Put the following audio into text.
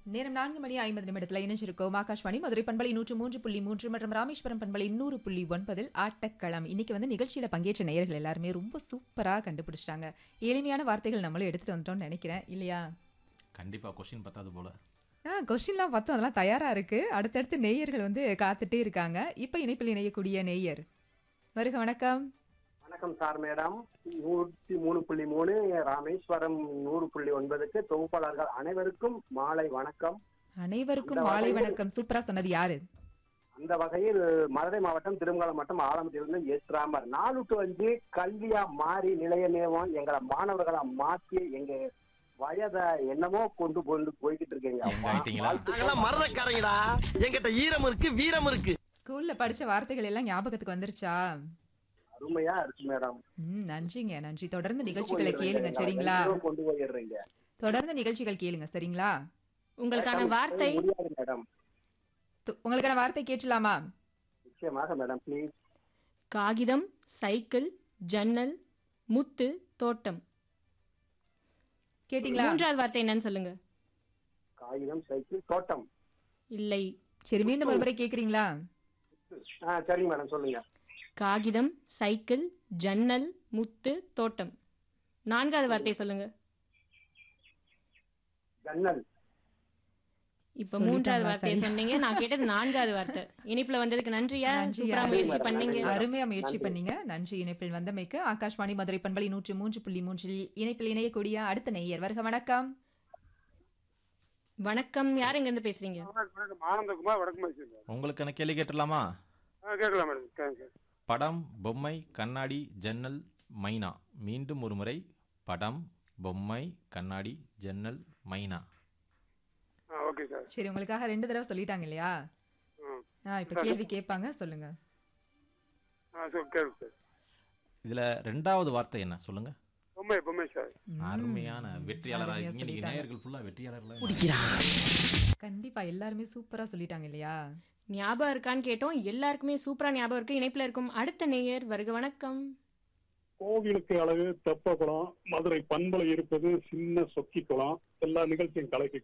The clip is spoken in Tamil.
நேரம் நான்கு மணி ஐம்பது நிமிடத்தில் இணைஞ்சிருக்கோம் ஆகாஷ்வாணி மதுரை பண்பலை நூற்று மூன்று புள்ளி மூன்று மற்றும் ராமேஸ்வரம் பண்பலை நூறு புள்ளி ஒன்பதில் ஆட்டக்களம் இன்னைக்கு வந்து நிகழ்ச்சியில பங்கேற்ற நேயர்கள் எல்லாருமே ரொம்ப சூப்பரா கண்டுபிடிச்சிட்டாங்க எளிமையான வார்த்தைகள் நம்மளும் எடுத்துட்டு வந்துட்டோம்னு நினைக்கிறேன் இல்லையா கண்டிப்பா கொஸ்டின் பத்தாது போல ஆ கொஸ்டின்லாம் பார்த்தோம் அதெல்லாம் தயாரா இருக்கு அடுத்தடுத்து நேயர்கள் வந்து காத்துட்டே இருக்காங்க இப்போ இணைப்பில் இணையக்கூடிய நேயர் வருக வணக்கம் வணக்கம் சார் மேடம் நூற்றி மூணு புள்ளி மூணு ராமேஸ்வரம் நூறு புள்ளி ஒன்பதுக்கு தொகுப்பாளர்கள் அனைவருக்கும் மாலை வணக்கம் அனைவருக்கும் இந்த மாலை வகையில் வணக்கம் சூப்பரா சொன்னது யாரு அந்த வகையில் மதுரை மாவட்டம் திருமங்கலம் மாவட்டம் ஆலமத்திலிருந்து எஸ் ராமர் நாலு டு அஞ்சு கல்வியா மாறி நிலைய நேமம் எங்களை மாணவர்களா மாற்றி எங்க வயதை என்னமோ கொண்டு கொண்டு போய்கிட்டு இருக்கீங்க எங்க ஆயிட்டீங்களா? நாங்கெல்லாம் மரதக்காரங்கடா என்கிட்ட ஈரம் இருக்கு வீரம் இருக்கு ஸ்கூல்ல படிச்ச வார்த்தைகள் எல்லாம் ஞாபகத்துக்கு வந்துருச்சா அருமையா இருக்கு மேடம் ம் நன்றிங்க நன்றி தொடர்ந்து நிகழ்ச்சிகளை கேளுங்க நான் சரிங்களா எங்கேயோ கொண்டு போயிடுறீங்க தொடர்ந்து நிகழ்ச்சிகள் கேளுங்க சரிங்களா உங்களுக்கான வார்த்தை முடியாது மேடம் து- உங்களுக்கான வார்த்தை கேட்டலாமா நிச்சயமாக மேடம் ப்ளீஸ் காகிதம் சைக்கிள் ஜன்னல் முத்து தோட்டம் கேட்டிங்களா மூன்றாவது வார்த்தை என்னன்னு சொல்லுங்க காகிதம் சைக்கிள் தோட்டம் இல்லை சரி மீண்டும் ஒரு முறை கேக்குறீங்களா ஆ சரிங்க மேடம் சொல்லுங்க காகிதம் சைக்கிள் ஜன்னல் முத்து தோட்டம் நான்காவது வார்த்தை சொல்லுங்க ஜன்னல் இப்ப சொல்லிட்டாங்க, மூன்றாவது வார்த்தையை சரி. சொன்னீங்க நான் கேட்டது நான்காவது வார்த்தை இனிப்புல வந்ததுக்கு நன்றியா நன்றி, சூப்பரா நன்றி. முயற்சி பண்ணீங்க அருமையா முயற்சி நன்றி. பண்ணீங்க நன்றி இணைப்பில் வந்தமைக்கு ஆகாஷ்வாணி மதுரை பண்பலை நூற்று மூன்று புள்ளி மூன்றில் இணைப்பில் இணையக்கூடிய அடுத்த நேயர் வருக வணக்கம் வணக்கம் யார் எங்க இருந்து பேசுறீங்க வணக்கம் ஆனந்தகுமார் வடக்கு மதிச்சு உங்களுக்கான கேள்வி கேட்டுடலாமா ஆ கேட்கலாம் மேடம் கேட்க படம் பொம்மை கண்ணாடி ஜன்னல் மைனா மீண்டும் ஒரு முறை படம் பொம்மை கண்ணாடி ஜன்னல் மைனா ஆ ஓகே சார் சரி உங்களுக்காக ரெண்டு தடவை சொல்லிட்டாங்க இல்லையா ம் ஆ இப்ப கேள்வி கேட்பாங்க சொல்லுங்க ஆ சார் கேட்கு சார் இதுல ரெண்டாவது வார்த்தை என்ன சொல்லுங்க பொம்மை பொம்மை சார் ம், அருமையான வெற்றியாளராக அருமையா இருக்கீங்க நீங்க சொல்லிட்டாங்க. நேயர்கள் ஃபுல்லா வெற்றியாளர்களா கண்டிப்பா எல்லாருமே சூப்பரா சொல்லிட்டாங்க இல்லையா ஞாபகம் இருக்கான்னு கேட்டோம் எல்லாருக்குமே சூப்பரா ஞாபகம் இருக்கு இணைப்புல இருக்கும் அடுத்த நேயர் வருக வணக்கம் கோவிலுக்கு அழகு தெப்ப குளம் மதுரை பண்பலை இருப்பது சின்ன சொக்கி குளம் எல்லா நிகழ்ச்சியும் கலக்கி